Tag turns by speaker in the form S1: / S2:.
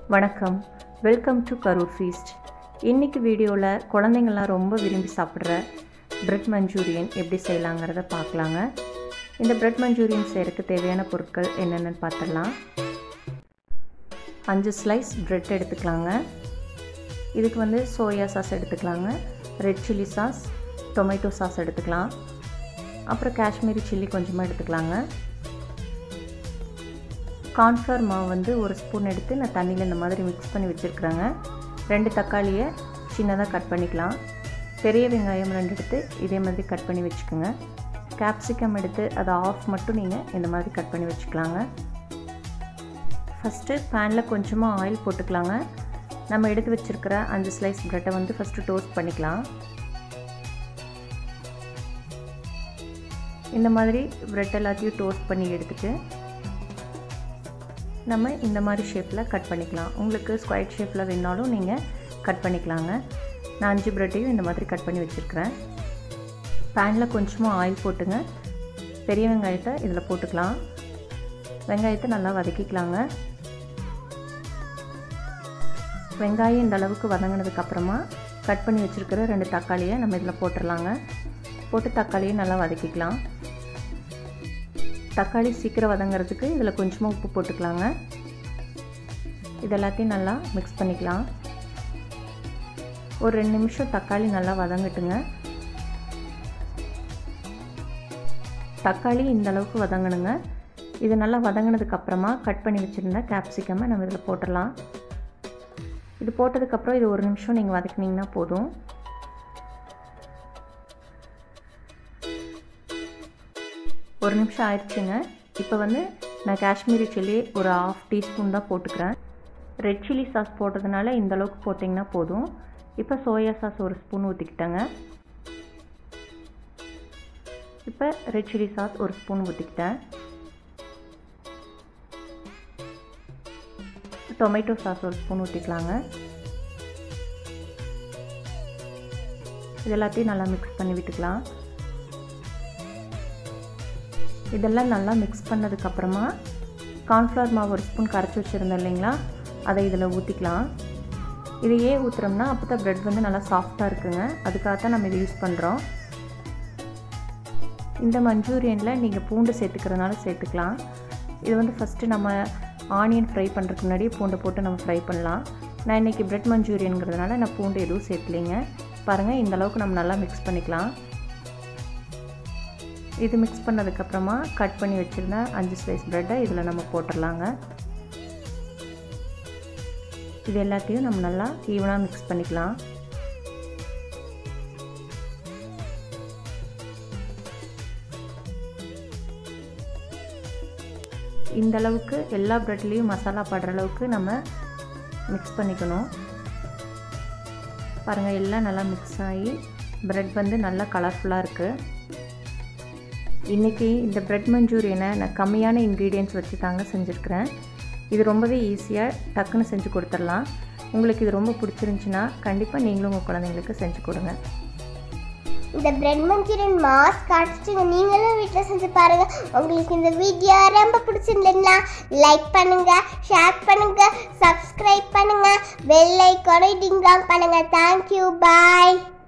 S1: வணக்கம் welcome to Karur feast இன்றைக்கி வீடியோவில் குழந்தைங்கள்லாம் ரொம்ப விரும்பி சாப்பிட்ற பிரெட் மஞ்சூரியன் எப்படி செய்யலாங்கிறத பார்க்கலாங்க இந்த பிரெட் மஞ்சூரியன் செய்கிறதுக்கு தேவையான பொருட்கள் என்னென்னு பார்த்துடலாம் அஞ்சு ஸ்லைஸ் பிரெட் எடுத்துக்கலாங்க இதுக்கு வந்து சோயா சாஸ் எடுத்துக்கலாங்க red chilli sauce tomato sauce எடுத்துக்கலாம் அப்புறம் காஷ்மீரி சில்லி கொஞ்சமாக எடுத்துக்கலாங்க கார்ன்ஃப்ளவர் மாவு வந்து ஒரு ஸ்பூன் எடுத்து நான் தண்ணியில் இந்த மாதிரி மிக்ஸ் பண்ணி வச்சுருக்குறேங்க ரெண்டு தக்காளியை சின்னதாக கட் பண்ணிக்கலாம் பெரிய வெங்காயம் ரெண்டு எடுத்து இதே மாதிரி கட் பண்ணி வச்சுக்கோங்க கேப்சிகம் எடுத்து அதை ஆஃப் மட்டும் நீங்கள் இந்த மாதிரி கட் பண்ணி வச்சுக்கலாங்க ஃபஸ்ட்டு பேனில் கொஞ்சமாக ஆயில் போட்டுக்கலாங்க நம்ம எடுத்து வச்சுருக்கிற அஞ்சு ஸ்லைஸ் ப்ரெட்டை வந்து ஃபஸ்ட்டு டோஸ்ட் பண்ணிக்கலாம் இந்த மாதிரி ப்ரெட் எல்லாத்தையும் டோஸ்ட் பண்ணி எடுத்துகிட்டு நம்ம இந்த மாதிரி ஷேப்பில் கட் பண்ணிக்கலாம் உங்களுக்கு ஸ்கொயர் ஷேப்பில் வேணாலும் நீங்கள் கட் பண்ணிக்கலாங்க நான் அஞ்சு ப்ரெட்டையும் இந்த மாதிரி கட் பண்ணி வச்சுருக்கிறேன் பேனில் கொஞ்சமாக ஆயில் போட்டுங்க பெரிய வெங்காயத்தை இதில் போட்டுக்கலாம் வெங்காயத்தை நல்லா வதக்கிக்கலாங்க வெங்காயம் இந்த அளவுக்கு வதங்கினதுக்கப்புறமா கட் பண்ணி வச்சுருக்கிற ரெண்டு தக்காளியை நம்ம இதில் போட்டுடலாங்க போட்டு தக்காளியை நல்லா வதக்கிக்கலாம் தக்காளி சீக்கிரம் வதங்கிறதுக்கு இதில் கொஞ்சமாக உப்பு போட்டுக்கலாங்க இது எல்லாத்தையும் நல்லா மிக்ஸ் பண்ணிக்கலாம் ஒரு ரெண்டு நிமிஷம் தக்காளி நல்லா வதங்கட்டுங்க தக்காளி இந்த அளவுக்கு வதங்கணுங்க இது நல்லா வதங்கினதுக்கப்புறமா கட் பண்ணி வச்சுருந்த கேப்சிகமை நம்ம இதில் போட்டுடலாம் இது போட்டதுக்கப்புறம் இது ஒரு நிமிஷம் நீங்கள் வதக்கினீங்கன்னா போதும் ஒரு நிமிஷம் ஆயிடுச்சுங்க இப்போ வந்து நான் காஷ்மீரி சில்லி ஒரு ஆஃப் டீஸ்பூன் தான் போட்டுக்கிறேன் ரெட் சில்லி சாஸ் போட்டதுனால இந்த அளவுக்கு போட்டிங்கன்னா போதும் இப்போ சோயா சாஸ் ஒரு ஸ்பூன் ஊற்றிக்கிட்டேங்க இப்போ ரெட் சில்லி சாஸ் ஒரு ஸ்பூன் ஊற்றிக்கிட்டேன் டொமேட்டோ சாஸ் ஒரு ஸ்பூன் ஊற்றிக்கலாங்க இது எல்லாத்தையும் நல்லா மிக்ஸ் பண்ணி விட்டுக்கலாம் இதெல்லாம் நல்லா மிக்ஸ் பண்ணதுக்கப்புறமா கார்ன்ஃப்ளவர் மாவு ஒரு ஸ்பூன் கரைச்சி வச்சுருந்தேன் இல்லைங்களா அதை இதில் ஊற்றிக்கலாம் இது ஏன் ஊற்றுறோம்னா அப்போ தான் ப்ரெட் வந்து நல்லா சாஃப்டாக இருக்குங்க அதுக்காக தான் நம்ம இதை யூஸ் பண்ணுறோம் இந்த மஞ்சூரியனில் நீங்கள் பூண்டு சேர்த்துக்கிறதுனால சேர்த்துக்கலாம் இது வந்து ஃபஸ்ட்டு நம்ம ஆனியன் ஃப்ரை பண்ணுறதுக்கு முன்னாடியே பூண்டை போட்டு நம்ம ஃப்ரை பண்ணலாம் நான் இன்றைக்கி ப்ரெட் மஞ்சூரியனுங்கிறதுனால நான் பூண்டு எதுவும் சேர்த்துலிங்க பாருங்கள் இந்த அளவுக்கு நம்ம நல்லா மிக்ஸ் பண்ணிக்கலாம் இது மிக்ஸ் பண்ணதுக்கப்புறமா கட் பண்ணி வச்சுருந்த அஞ்சு ஸ்லைஸ் ப்ரெட்டை இதில் நம்ம போட்டுடலாங்க இது எல்லாத்தையும் நம்ம நல்லா ஈவனாக மிக்ஸ் பண்ணிக்கலாம் இந்த அளவுக்கு எல்லா ப்ரெட்லேயும் மசாலா படுற அளவுக்கு நம்ம மிக்ஸ் பண்ணிக்கணும் பாருங்கள் எல்லாம் நல்லா மிக்ஸ் ஆகி ப்ரெட் வந்து நல்லா கலர்ஃபுல்லாக இருக்குது இன்றைக்கி இந்த ப்ரெட் மஞ்சூரியனை நான் கம்மியான இன்க்ரீடியன்ஸ் வச்சு தாங்க செஞ்சுருக்கிறேன் இது ரொம்பவே ஈஸியாக டக்குன்னு செஞ்சு கொடுத்துடலாம் உங்களுக்கு இது ரொம்ப பிடிச்சிருந்துச்சின்னா கண்டிப்பாக நீங்களும் உங்கள் குழந்தைங்களுக்கு செஞ்சு கொடுங்க
S2: இந்த பிரெட் மஞ்சூரியன் மாஸ் காட்டுச்சுங்க நீங்களும் வீட்டில் செஞ்சு பாருங்க உங்களுக்கு இந்த வீடியோ ரொம்ப பிடிச்சிருந்ததுன்னா லைக் பண்ணுங்க ஷேர் பண்ணுங்க சப்ஸ்கிரைப் பண்ணுங்க பெல் ஐக்கானை டிங் பண்ணுங்க தேங்க்யூ பாய்